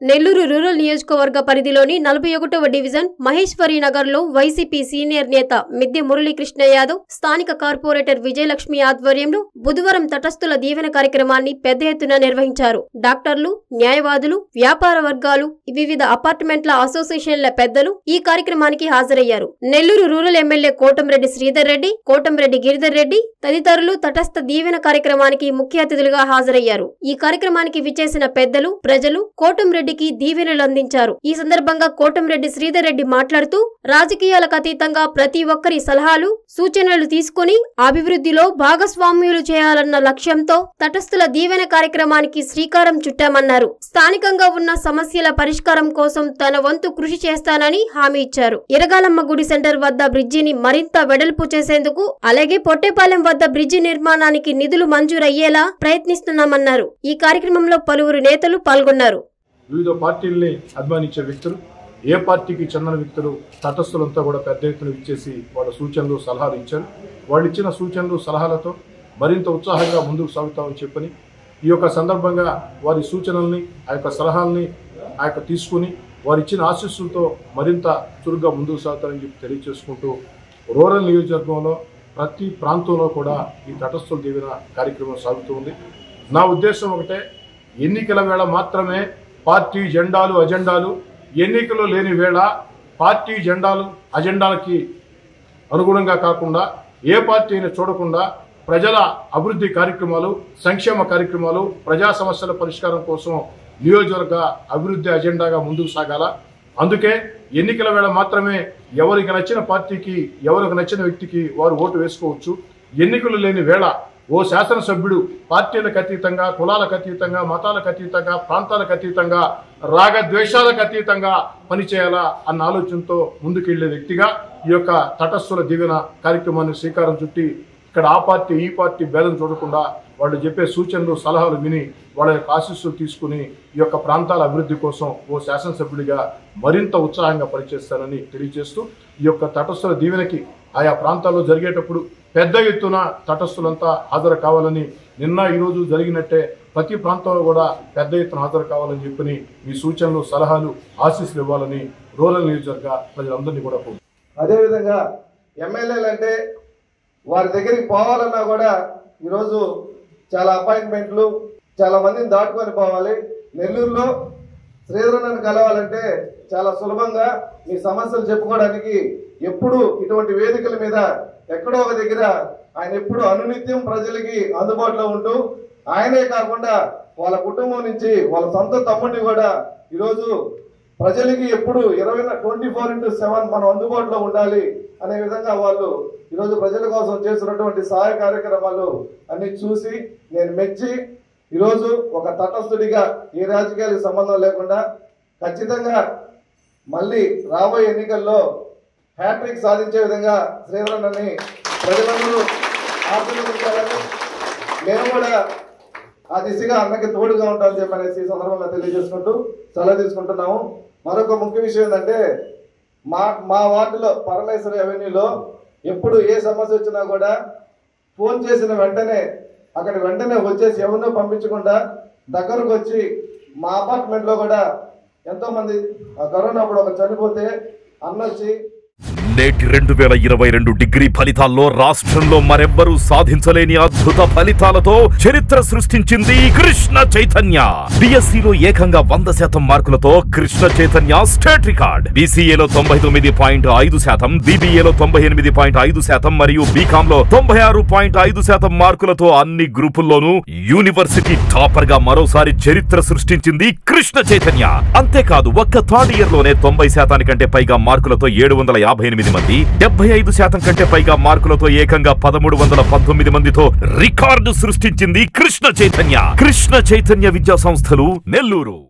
Nellore rural నియోజకవర్గ పరిధిలోని నలభై ఒకటవ డివిజన్ మహేశ్వరి నగర్ లో వైసీపీ సీనియర్ నేత మిద్దె మురళీకృష్ణ యాదవ్ స్థానిక కార్పొరేటర్ విజయలక్ష్మి ఆధ్వర్యంలో బుధవారం తటస్థుల దీవెన కార్యక్రమాన్ని పెద్ద ఎత్తున నిర్వహించారు డాక్టర్లు న్యాయవాదులు వ్యాపార వర్గాలు వివిధ అపార్ట్మెంట్ల అసోసియేషన్ల పెద్దలు ఈ కార్యక్రమానికి హాజరయ్యారు నెల్లూరు రూరల్ ఎమ్మెల్యే కోటంరెడ్డి శ్రీధర్ రెడ్డి కోటంరెడ్డి గిరిధర్ రెడ్డి తదితరులు తటస్థ దీవెన కార్యక్రమానికి ముఖ్య అతిథులుగా హాజరయ్యారు ఈ కార్యక్రమానికి విచ్చేసిన పెద్దలు ప్రజలు కోటంరెడ్డికి దీవెనలు అందించారు ఈ సందర్భంగా కోటంరెడ్డి శ్రీధర్ రెడ్డి మాట్లాడుతూ రాజకీయాలకు అతీతంగా ప్రతి ఒక్కరి సలహాలు సూచనలు తీసుకుని అభివృద్ధిలో భాగస్వామ్యులు చేయాలన్న లక్ష్యంతో తటస్థుల దీవెన కార్యక్రమానికి శ్రీకారం చుట్టామన్నారు స్థానికంగా ఉన్న సమస్యల పరిష్కారం కోసం తన వంతు కృషి చేస్తానని హామీ ఇచ్చారు ఇరగాలమ్మ గుడి సెంటర్ వద్ద బ్రిడ్జిని మరింత వెడల్పు చేసేందుకు అలాగే పొట్టేపాలెం వద్ద బ్రిడ్జి నిర్మాణానికి నిధులు మంజూరయ్యేలా ప్రయత్నిస్తున్నామన్నారు ఈ కార్యక్రమంలో పలువురు నేతలు పాల్గొన్నారు వివిధ పార్టీల్ని అభిమానించే వ్యక్తులు ఏ పార్టీకి చెందిన వ్యక్తులు తటస్థులంతా కూడా పెద్ద ఎత్తున ఇచ్చేసి వాళ్ళ సూచనలు సలహాలు ఇచ్చారు వాళ్ళు ఇచ్చిన సూచనలు సలహాలతో మరింత ఉత్సాహంగా ముందుకు సాగుతామని చెప్పని ఈ యొక్క సందర్భంగా వారి సూచనల్ని ఆ యొక్క సలహాల్ని ఆ యొక్క తీసుకుని వారు ఇచ్చిన ఆశీస్సులతో మరింత చురుగ్గా ముందుకు సాగుతారని చెప్పి తెలియజేసుకుంటూ రూరల్ నియోజకవర్గంలో ప్రతి ప్రాంతంలో కూడా ఈ తటస్థుల దీవెన కార్యక్రమం సాగుతూ ఉంది నా ఉద్దేశం ఒకటే ఎన్నికల వేళ మాత్రమే పార్టీ జెండాలు అజెండాలు ఎన్నికలు లేని వేళ పార్టీ జెండాలు అజెండాలకి అనుగుణంగా కాకుండా ఏ పార్టీ అయినా చూడకుండా ప్రజల అభివృద్ధి కార్యక్రమాలు సంక్షేమ కార్యక్రమాలు ప్రజా సమస్యల పరిష్కారం కోసం నియోజకవర్గ అభివృద్ధి అజెండాగా ముందుకు సాగాల అందుకే ఎన్నికల వేళ మాత్రమే ఎవరికి నచ్చిన పార్టీకి ఎవరికి నచ్చిన వ్యక్తికి వారు ఓటు వేసుకోవచ్చు ఎన్నికలు లేని వేళ ఓ శాసనసభ్యుడు పార్టీలకు అతీతంగా కులాలకు అతీతంగా మతాలకు అతీతంగా ప్రాంతాలకు అతీతంగా రాగద్వేషాలకు అతీతంగా పనిచేయాలా అన్న ఆలోచనతో ముందుకెళ్లే వ్యక్తిగా ఈ యొక్క తటస్థుల దీవెన కార్యక్రమాన్ని శ్రీకారం చుట్టి ఇక్కడ ఆ పార్టీ ఈ పార్టీ భేదం చూడకుండా వాళ్ళు చెప్పే సూచనలు సలహాలు విని వాళ్ళ యొక్క ఆశీస్సులు తీసుకుని ఈ యొక్క ప్రాంతాల అభివృద్ధి కోసం ఓ శాసనసభ్యుడిగా మరింత ఉత్సాహంగా పనిచేస్తానని తెలియజేస్తూ ఈ యొక్క తటస్థుల దీవెనకి ఆయా ప్రాంతాల్లో జరిగేటప్పుడు పెద్ద ఎత్తున తటస్థులంతా హాజరు కావాలని నిన్న ఈరోజు జరిగినట్టే ప్రతి ప్రాంతంలో కూడా పెద్ద ఎత్తున హాజరు కావాలని చెప్పని మీ సూచనలు సలహాలు ఆశీస్సులు ఇవ్వాలని రూరల్ నియోజకవర్గ ప్రజలందరినీ కూడా కోరుతున్నాను. అదేవిధంగా ఎమ్మెల్యేలు అంటే వారి దగ్గరికి పోవాలన్నా కూడా ఈరోజు చాలా అపాయింట్మెంట్లు చాలా మందిని దాటుకొని పోవాలి నెల్లూరులో శ్రీధరన్నను కలవాలంటే చాలా సులభంగా మీ సమస్యలు చెప్పుకోవడానికి ఎప్పుడు ఇటువంటి వేదికల మీద ఎక్కడో ఒక దగ్గర ఆయన ఎప్పుడు అనునిత్యం ప్రజలకి అందుబాటులో ఉంటూ ఆయనే కాకుండా వాళ్ళ కుటుంబం నుంచి వాళ్ళ సొంత తమ్ముడిని కూడా ఈరోజు ప్రజలకి ఎప్పుడు ఇరవై ట్వంటీ ఫోర్ ఇంటూ సెవెన్ మనం అందుబాటులో ఉండాలి అనే విధంగా వాళ్ళు ఈరోజు ప్రజల కోసం చేస్తున్నటువంటి సహాయ కార్యక్రమాలు అన్ని చూసి నేను మెచ్చి ఈరోజు ఒక తటస్థుడిగా ఏ రాజకీయాలకు సంబంధం లేకుండా ఖచ్చితంగా మళ్ళీ రాబోయే ఎన్నికల్లో హ్యాట్రిక్ సాధించే విధంగా శ్రీధరన్నని ప్రజలందరూ ఆశీర్వదించాలని మేము కూడా ఆ దిశగా అన్నకి తోడుగా ఉంటామని చెప్పనేసి ఈ సందర్భంగా తెలియజేసుకుంటూ సెలవు తీసుకుంటున్నాము మరొక ముఖ్య విషయం ఏంటంటే మా మా వార్డులో పరమేశ్వరి అవెన్యూలో ఎప్పుడు ఏ సమస్య వచ్చినా కూడా ఫోన్ చేసిన వెంటనే అక్కడ వెంటనే వచ్చేసి ఎవరినో పంపించకుండా దగ్గరకు వచ్చి మా అపార్ట్మెంట్లో కూడా ఎంతో మంది ఆ కరోనా అప్పుడు ఒక చనిపోతే అన్న వచ్చి నేటి రెండు వేల ఇరవై రెండు డిగ్రీ ఫలితాల్లో రాష్ట్రంలో మరెవ్వరూ సాధించలేని అద్భుత ఫలితాలతో చరిత్ర సృష్టించింది కృష్ణ చైతన్య బిఎస్సిలో ఏకంగా వంద శాతం మార్కులతో కృష్ణ చైతన్య స్టేట్ రికార్డ్ బీసీఏలో తొంభై తొమ్మిది పాయింట్ ఐదు శాతం బీబీఏలో తొంభై ఎనిమిది పాయింట్ ఐదు శాతం మరియు బీకామ్ లో తొంభై ఆరు పాయింట్ ఐదు శాతం మార్కులతో అన్ని గ్రూపుల్లోనూ యూనివర్సిటీ టాపర్ గా మరోసారి చరిత్ర సృష్టించింది కృష్ణ చైతన్య అంతేకాదు ఒక్క థర్డ్ ఇయర్ లోనే తొంభై శాతానికంటే పైగా మార్కులతో ఏడు వందల యాభై ఎనిమిది మంది డెబ్బై ఐదు శాతం కంటే పైగా మార్కులతో ఏకంగా పదమూడు వందల పంతొమ్మిది మందితో రికార్డు సృష్టించింది కృష్ణ చైతన్య కృష్ణ చైతన్య విద్యా సంస్థలు నెల్లూరు